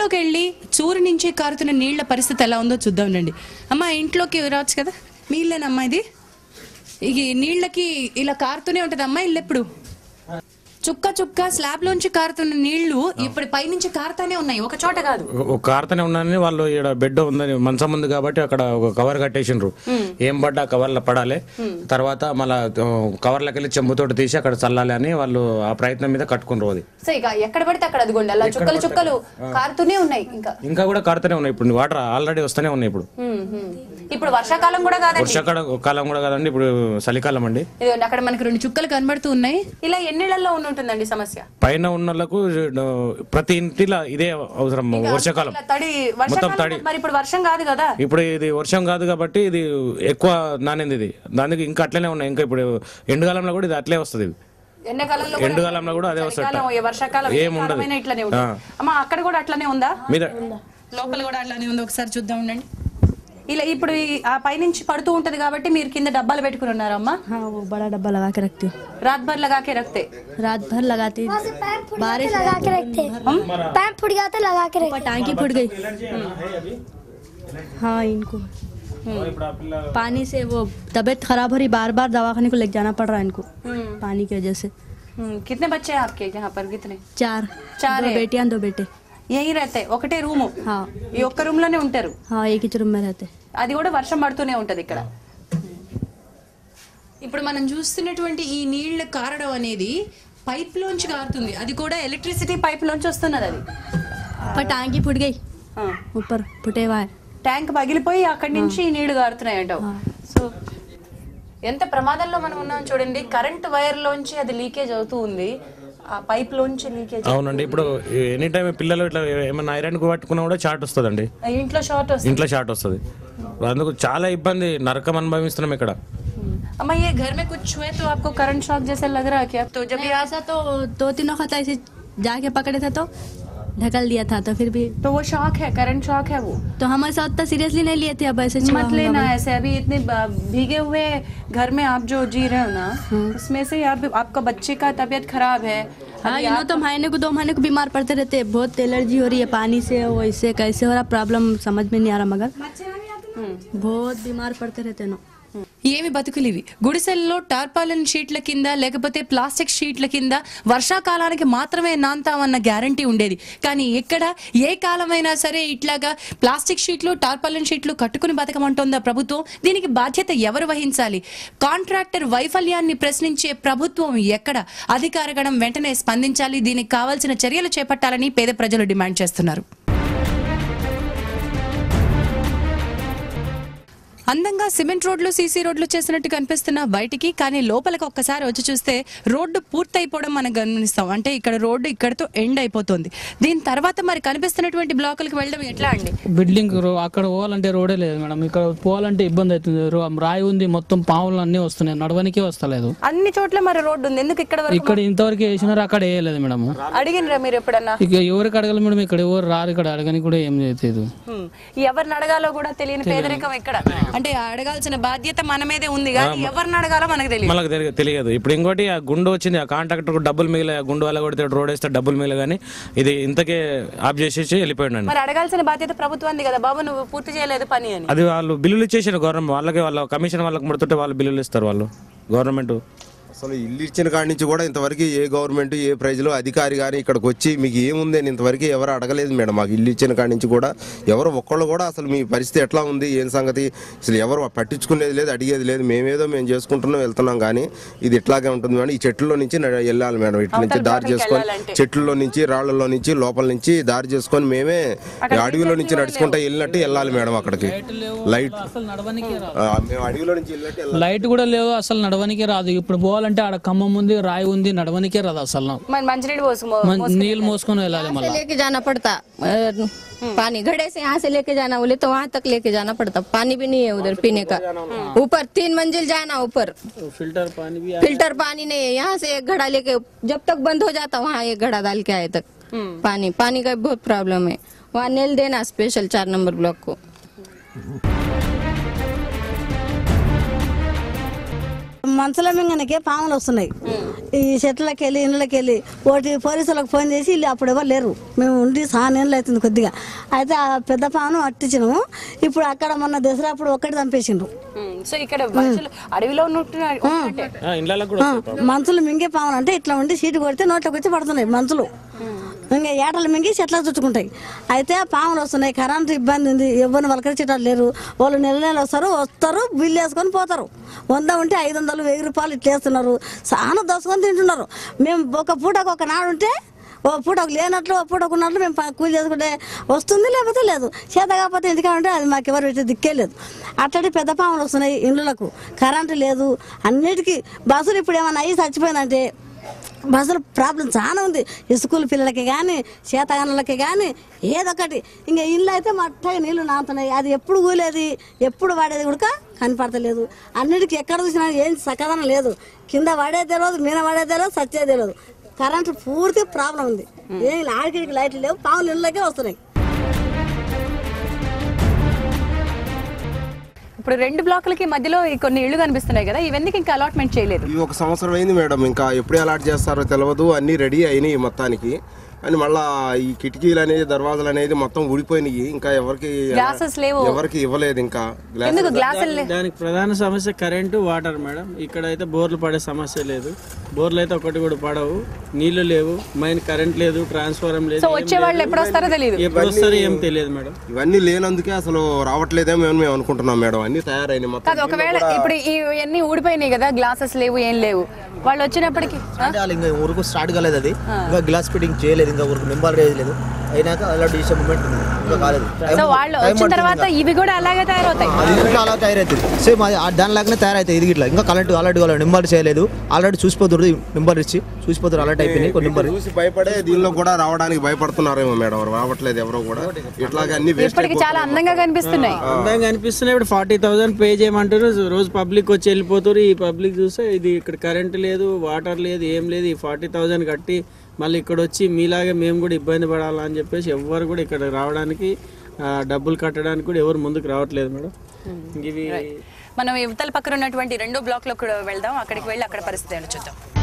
ఇంట్లోకి వెళ్ళి చూరు నుంచి కారుతున్న నీళ్ల పరిస్థితి ఎలా ఉందో చూద్దాం రండి అమ్మ ఇంట్లోకి రావచ్చు కదా మీ ఇల్లేనమ్మా ఇది ఇది నీళ్ళకి ఇలా కారుతూనే ఉంటుంది అమ్మా ఇల్లు ఎప్పుడు చుక్క చుక్క స్లాబ్ లోంచి కారుతున్న నీళ్లు ఇప్పుడు పైనుంచి కారుతానే ఉన్నాయి ఒక చోట కాదు ఒక కార్తనే ఉన్నానని వాళ్ళు ఇక్కడ బెడ్ ఉందని మంచం ఉంది కాబట్టి అక్కడ ఒక కవర్ కట్టేసిండ్రు ఏం పడ్డా కవర్లో పడాలి తర్వాత మళ్ళా కవర్లకి వెళ్ళి చెంబుతోటి తీసి అక్కడ చల్లాలి అని వాళ్ళు ఆ ప్రయత్నం మీద కట్టుకున్నారు అది సో ఇక ఎక్కడ పడితే అక్కడ అదిగోండి అలా చుక్కలు చుక్కలు కారుతూనే ఉన్నాయి ఇంకా ఇంకా కూడా కారుతూనే ఉన్నాయి ఇప్పుడు వాటర్ ఆల్రెడీ వస్తూనే ఉన్నాయి ఇప్పుడు హ్మ్, హ్మ్. ఇప్పుడు వర్షాకాలం కూడా కాదండి వర్షాకాలం కాలం కూడా కదండి ఇప్పుడు చలికాలం అండి ఇదిగోండి అక్కడ మనకి రెండు చుక్కలు కనబడుతూ ఉన్నాయి ఇలా ఎన్నిళ్లలో ఉండి ఉంటుందండి సమస్య పైన ఉన్న వాళ్ళకు ప్రతి ఇంటిలో ఇదే అవసరం వర్షాకాలం ఇలా తడి వర్షాకాలం తడి. మరి ఇప్పుడు వర్షం కాదు కదా ఇప్పుడు ఇది వర్షం కాదు కాబట్టి ఇది ఎక్కువ నానింది ఇది దానికి ఇంకా అట్లనే ఉన్నాయి ఇంకా ఇప్పుడు ఎండుకాలంలో కూడా ఇది అట్లే వస్తుంది ఎండాకాలంలో ఎండుకాలంలో కూడా అదే వస్తుంది చలికాలం, ఏ వర్షాకాలం ఏ ఏముండదు. కాలమైనా ఇట్లానే ఉంటుంది అమ్మ అక్కడ కూడా అట్లానే ఉందా మీద లోపల కూడా అట్లానే ఉంది ఒకసారి చూద్దాం ఉండండి ఇలా ఇప్పుడు ఈ- ఆ పైనుంచి పడుతూ ఉంటది కాబట్టి మీరు కింద డబ్బాలు పెట్టుకుని ఉన్నారమ్మా हाँ वो बड़ा डब्बा लगा के रखती हूँ రాత్ భర్ లగాకే రక్తే रात भर लगाती बारिश लगा के रखते पैप फूट गया तो लगा के ऊपर टांकी फूट गई हाँ इनको पानी से वो तबीयत खराब हो रही बार बार दवाखाने को लेके जाना पड़ रहा है इनको पानी की वजह से हम्म, कितने बच्चे हैं आपके यहाँ पर कितने चार चार दो है। बेटियां दो बेटे యही रहते ఒకటే రూము हाँ ఈ ఒక్క రూమ్ లోనే ఉంటారు हाँ एक ही रूम में रहते అది కూడా వర్షం పడుతూనే ఉంటది ఇక్కడ ఇప్పుడు మనం చూస్తున్నటువంటి ఈ నీళ్లు కారడం అనేది పైప్ లోంచి కారుతుంది అది కూడా ఎలక్ట్రిసిటీ పైప్ లోంచి వస్తున్నది అది ऊपर टांकी फूट गई ఆ. ऊपर फुटे हुआ है ట్యాంక్ పగిలిపోయి అక్కడి నుంచి ఈ నీళ్లు కారుతున్నాయి అంటావు సో ఎంత ప్రమాదంలో మనం ఉన్నాం చూడండి కరెంట్ వైర్ లోంచి అది లీకేజ్ అవుతూ ఉంది ఆ పైప్ లోంచి లీకేజ్ అవునండి ఇప్పుడు ఎనీ టైం పిల్లలు ఇట్లా ఏమైనా ఐరన్ పట్టుకున్నా కూడా చాట్ వస్తుందండి ఇంట్లో షార్ట్ వస్తుంది ఇంట్లో షార్ట్ వస్తుంది అందుకు చాలా ఇబ్బంది నరకం అనుభవిస్తున్నాం ఇక్కడ अम्मा ये घर में कुछ हुए तो आपको करंट शॉक जैसा लग रहा है क्या तो जब नहीं, ये आप ऐसा तो दो तीन वक्त ऐसे जाके पकड़े थे तो ढकल दिया था तो फिर भी तो वो शॉक है करंट शॉक है वो तो हम ऐसा उतना सीरियसली नहीं लिए थे अब ऐसे छुआ मत होगा लेना बोले। ऐसे अभी इतने ब- भीगे हुए घर में आप जो जी रहे हो ना उसमें से आप आपका बच्चे का तबीयत खराब है हाँ यू नो तो महीने को दो महीने को बीमार पड़ते रहते हैं बहुत एलर्जी हो रही है पानी से वो इससे कैसे हो रहा प्रॉब्लम समझ में नहीं आ रहा मगर बहुत बीमार पड़ते रहते हैं ना ఏమి బతుకులు ఇవి గుడిసెల్లో టార్పాలిన్ షీట్ల కింద లేకపోతే ప్లాస్టిక్ షీట్ల కింద వర్షాకాలానికి మాత్రమే నాంతామన్న గ్యారంటీ ఉండేది కానీ ఇక్కడ ఏ కాలమైనా సరే ఇట్లాగా ప్లాస్టిక్ షీట్లు టార్పాలిన్ షీట్లు కట్టుకుని బతకమంటోందా ప్రభుత్వం దీనికి బాధ్యత ఎవరు వహించాలి కాంట్రాక్టర్ వైఫల్యాన్ని ప్రశ్నించే ప్రభుత్వం ఎక్కడ అధికారగణం వెంటనే స్పందించాలి దీనికి కావాల్సిన చర్యలు చేపట్టాలని పేద ప్రజలు డిమాండ్ చేస్తున్నారు అందంగా సిమెంట్ రోడ్లు సీసీ రోడ్లు చేసినట్టు కనిపిస్తున్న బయటికి కానీ లోపలికి ఒక్కసారి వచ్చి చూస్తే రోడ్డు పూర్తయిపోవడం మనం గమనిస్తాం అంటే ఇక్కడ రోడ్డు ఇక్కడతో ఎండ్ అయిపోతుంది దీని తర్వాత మరి కనిపిస్తున్నటువంటి బ్లాకులకు వెళ్ళడం ఎట్లా అండి బిల్డింగ్ రో- అక్కడ పోవాలంటే రోడే లేదు మేడం ఇక్కడ పోవాలంటే ఇబ్బంది అవుతుంది రో- రాయి ఉంది మొత్తం పాములు అన్నీ వస్తున్నాయి నడవనికే వస్తలేదు అన్ని చోట్ల మరి రోడ్డు ఉంది ఎందుకు ఇక్కడ వరకు ఇక్కడ ఇంతవరకు వేసినారు అక్కడ వేయలేదు మేడం అడిగినరా మీరు ఎప్పుడన్నా ఇక ఎవరికి అడగాలి మేడం ఇక్కడ ఎవరు రారు ఇక్కడ అడగని కూడా ఏం చేయలేదు హ్మ్. ఎవరిని అడగాలో కూడా తెలియని పేదరికం ఎక్కడ అంటే అడగాల్సిన బాధ్యత మన మీదే ఉంది కానీ ఎవరిని అడగాలో మనకు తెలియదు మనకు తెలియ- తెలియదు ఇప్పుడు ఇంకోటి ఆ గుండు వచ్చింది ఆ కాంట్రాక్టర్ డబ్బులు మిగిలే ఆ గుండు వల్ల కొడితే రోడ్ వేస్తే డబ్బులు మిగిలే కానీ ఇది ఇంతకే ఆఫ్ చేసేసి వెళ్ళిపోయాడు మరి అడగాల్సిన బాధ్యత ప్రభుత్వానికి కదా బాబు నువ్వు పూర్తి చేయలేదు పని అని అది వాళ్ళు బిల్లులు ఇచ్చేసారు గవర్నమెంట్ వాళ్ళకి వాళ్ళ కమిషన్ వాళ్ళకి ముడుతుంటే వాళ్ళు బిల్లులు ఇస్తారు వాళ్ళు గవర్నమెంట్ అసలు ఇల్లు ఇచ్చిన కాడి నుంచి కూడా ఇంతవరకు ఏ గవర్నమెంట్ ఏ ప్రైజ్లో అధికారి కానీ ఇక్కడికి వచ్చి మీకు ఏముంది అని ఇంతవరకు ఎవరు అడగలేదు మేడం మాకు ఇల్లు ఇచ్చిన కాడి నుంచి కూడా ఎవరు ఒక్కళ్ళు కూడా అసలు మీ పరిస్థితి ఎట్లా ఉంది ఏం సంగతి అసలు ఎవరు పట్టించుకునేది లేదు అడిగేది లేదు మేమేదో మేము చేసుకుంటున్నాం వెళ్తున్నాం కానీ ఇది ఇట్లాగే ఉంటుంది మేడం ఈ చెట్లలో నుంచి నడ- వెళ్ళాలి మేడం ఇట్ల నుంచి దారి చేసుకొని చెట్లలో నుంచి రాళ్లలో నుంచి లోపల నుంచి దారి చేసుకొని మేమే ఈ అడవిలో నుంచి నడుచుకుంటా వెళ్ళినట్టు వెళ్ళాలి మేడం అక్కడికి లైట్ అసలు నడవనికే రాదు ఆ, మేము అడవిలో నుంచి వెళ్ళినట్టు వెళ్ళాలి లైట్ కూడా లేదు అసలు నడవనికే రాదు ఇప్పుడు పోవాలంటే ఆడ ఖమ్మం ఉంది రాయి ఉంది నడవనికే రాదు అసలు మరి మంచినీళ్ళు పోసుకో మన- నీళ్ళు మోసుకొని వెళ్ళాలి से మళ్ళీ लेके जाना पड़ता अ, पानी घड़े से यहाँ से लेके जाना बोले तो वहां तक लेके जाना पड़ता पानी भी नहीं है उधर पीने का ऊपर तीन मंजिल जाना ऊपर ఫిల్టర్ పానీ भी फिल्टर पानी नहीं है यहाँ से एक घड़ा लेके जब तक बंद हो जाता वहाँ एक घड़ा डाल के आए तक पानी पानी का बहुत प्रॉब्लम है वहाँ नेल देना स्पेशल चार नंबर ब्लॉक को మంచల మింగనకే పాములు వస్తున్నాయి ఈ చెట్లకి వెళ్ళి ఇళ్ళకి వెళ్ళి ఒకటి పోలీసులకు ఫోన్ చేసి వీళ్ళు అప్పుడు ఎవరు లేరు మేము ఉండి చాలా నెలలు అవుతుంది కొద్దిగా అయితే ఆ పెద్ద పామును అట్టించినాము ఇప్పుడు అక్కడ మొన్న దసరా అప్పుడు ఒక్కటి చంపేసిండ్రు సో ఇక్కడ మనుషులు అడవిలో ఉన్నట్టు ఉన్నట్టే. ఆ, ఇళ్ళలో కూడా ఆ, మంచులు మింగే పాములు అంటే ఇట్లా ఉండి సీటు కొడితే నోట్లోకి వచ్చి పడుతున్నాయి మంచులు ఇంకా ఏటలు మింగి చెట్లకు చుట్టుకుంటాయి అయితే పాములు వస్తున్నాయి కరెంటు ఇబ్బంది ఉంది ఎవరిని వలకరించేటట్లు లేరు వాళ్ళు నెల నెల వస్తారు వస్తారు బిల్లు వేసుకొని పోతారు వంద ఉంటే ఐదు వందలు వెయ్యి రూపాయలు ఇట్లా వేస్తున్నారు చాలా దోసుకొని తింటున్నారు మేము ఒక పూటకు ఒక నాడు ఉంటే ఓ పూటకు లేనట్లు ఓ పూటకు ఉన్నట్లు మేము ప- కూలి చేసుకుంటే వస్తుంది లేకపోతే లేదు చేత కాకపోతే ఎందుకంటే అది మాకు ఎవరు పెట్టే దిక్కే లేదు అట్లాంటి పెద్ద పాములు వస్తున్నాయి ఇండ్లకు కరెంటు లేదు అన్నిటికీ బస్సులు ఇప్పుడు ఏమైనా అయ్యి చచ్చిపోయిందంటే బస్సులు ప్రాబ్లం చాలా ఉంది ఈ స్కూల్ పిల్లలకి కానీ చేతగానులకి కానీ ఏదొకటి ఇంకా ఇల్లు అయితే మట్టగా నీళ్లు నానుతున్నాయి అది ఎప్పుడు కూలేది ఎప్పుడు వాడేది కూడా కనపడతలేదు అన్నిటికీ ఎక్కడ చూసినా ఏం సకదనం లేదు కింద వాడేది తెలియదు మీద వాడేది తెలియదు సచ్చేది తెలియదు కరెంటు పూర్తి ప్రాబ్లం ఉంది ఏం ఆడికి లైట్లు లేవు పాములు ఇళ్ళకే వస్తున్నాయి ఇప్పుడు రెండు బ్లాకులకి మధ్యలో ఈ కొన్ని ఇళ్ళు కనిపిస్తున్నాయి కదా ఇవన్నీ ఇంకా అలాట్మెంట్ చేయలేదు ఈ ఒక సంవత్సరం అయింది మేడం ఇంకా ఎప్పుడు అలాట్ చేస్తారో తెలియదు అన్నీ రెడీ అయినాయి మొత్తానికి అని మళ్ళా ఈ కిటికీలు అనేది దర్వాజాలు అనేది మొత్తం ఊడిపోయినాయి ఇంకా ఎవరికి గ్లాసెస్ లేవు ఎవరికి ఇవ్వలేదు ఇంకా గ్లాస్ ఎందుకు గ్లాసులు దానికి ప్రధాన సమస్య కరెంటు వాటర్ మేడం ఇక్కడ అయితే బోర్లు పడే సమస్య లేదు బోర్లు అయితే ఒకటి కూడా పడవు నీళ్లు లేవు మెయిన్ కరెంట్ లేదు ట్రాన్స్ఫారం లేదు సో వచ్చే వాళ్ళు ఎప్పుడు వస్తారో తెలియదు ఎప్పుడు వస్తారో ఏం తెలియదు మేడం ఇవన్నీ లేనందుకే అసలు రావట్లేదేమో అని మేము అనుకుంటున్నాం మేడం అన్ని తయారైనాయి మొత్తం కాదు ఒకవేళ ఇప్పుడు ఇవన్నీ ఊడిపోయినాయి కదా గ్లాసెస్ లేవు ఏం లేవు వాళ్ళు వచ్చినప్పటికి అంటే వాళ్ళు ఇంకా ఊరుకు స్టార్ట్ కాలేదు అది ఇంకా గ్లాస్ ఫిట్టింగ్ చేయలేదు ఇంకా ఊరికి నెంబర్ లేదు అయినాక అలా డిసే మూమెంట్ ఉంది ఇంకా కాలేదు సో వాళ్ళు వచ్చిన తర్వాత ఇవి కూడా అలాగే తయారవుతాయి అది ఇంకా అలా తయారవుతుంది సేమ్ అది ఆ దాని లాగానే తయారవుతుంది ఇది ఇట్లా ఇంకా కరెంట్ ఆల్రెడీ వాళ్ళు నెంబర్ చేయలేదు ఆల్రెడీ చూసిపోతుంది నెంబర్ ఇచ్చి చూసిపోతారు అలర్ట్ అయిపోయినాయి కొన్ని నెంబర్ చూసి భయపడే దీనిలో కూడా రావడానికి భయపడుతున్నారేమో మేడం రావట్లేదు ఎవరో కూడా ఇట్లాగే అన్ని వేస్ట్ ఇప్పటికి చాలా అందంగా కనిపిస్తున్నాయి అందంగా అనిపిస్తున్నాయి ఇప్పుడు ఫార్టీ థౌసండ్ పే చేయమంటారు రోజు పబ్లిక్ వచ్చి వెళ్ళిపోతారు ఈ పబ్లిక్ చూస్తే ఇది ఇక్కడ కరెంట్ లేదు వాటర్ లేదు ఏం లేదు ఈ ఫార్టీ థౌసండ్ కట్టి మళ్ళీ ఇక్కడ వచ్చి మీలాగే మేము కూడా ఇబ్బంది పడాలని చెప్పేసి ఎవ్వరు కూడా ఇక్కడ రావడానికి ఆ, డబ్బులు కట్టడానికి కూడా ఎవరు ముందుకు రావట్లేదు మేడం ఇవి మనం యువతల పక్కన ఉన్నటువంటి రెండో బ్లాక్ లో కూడా వెళ్దాం అక్కడికి వెళ్ళి అక్కడ పరిస్థితి ఏంటో చూద్దాం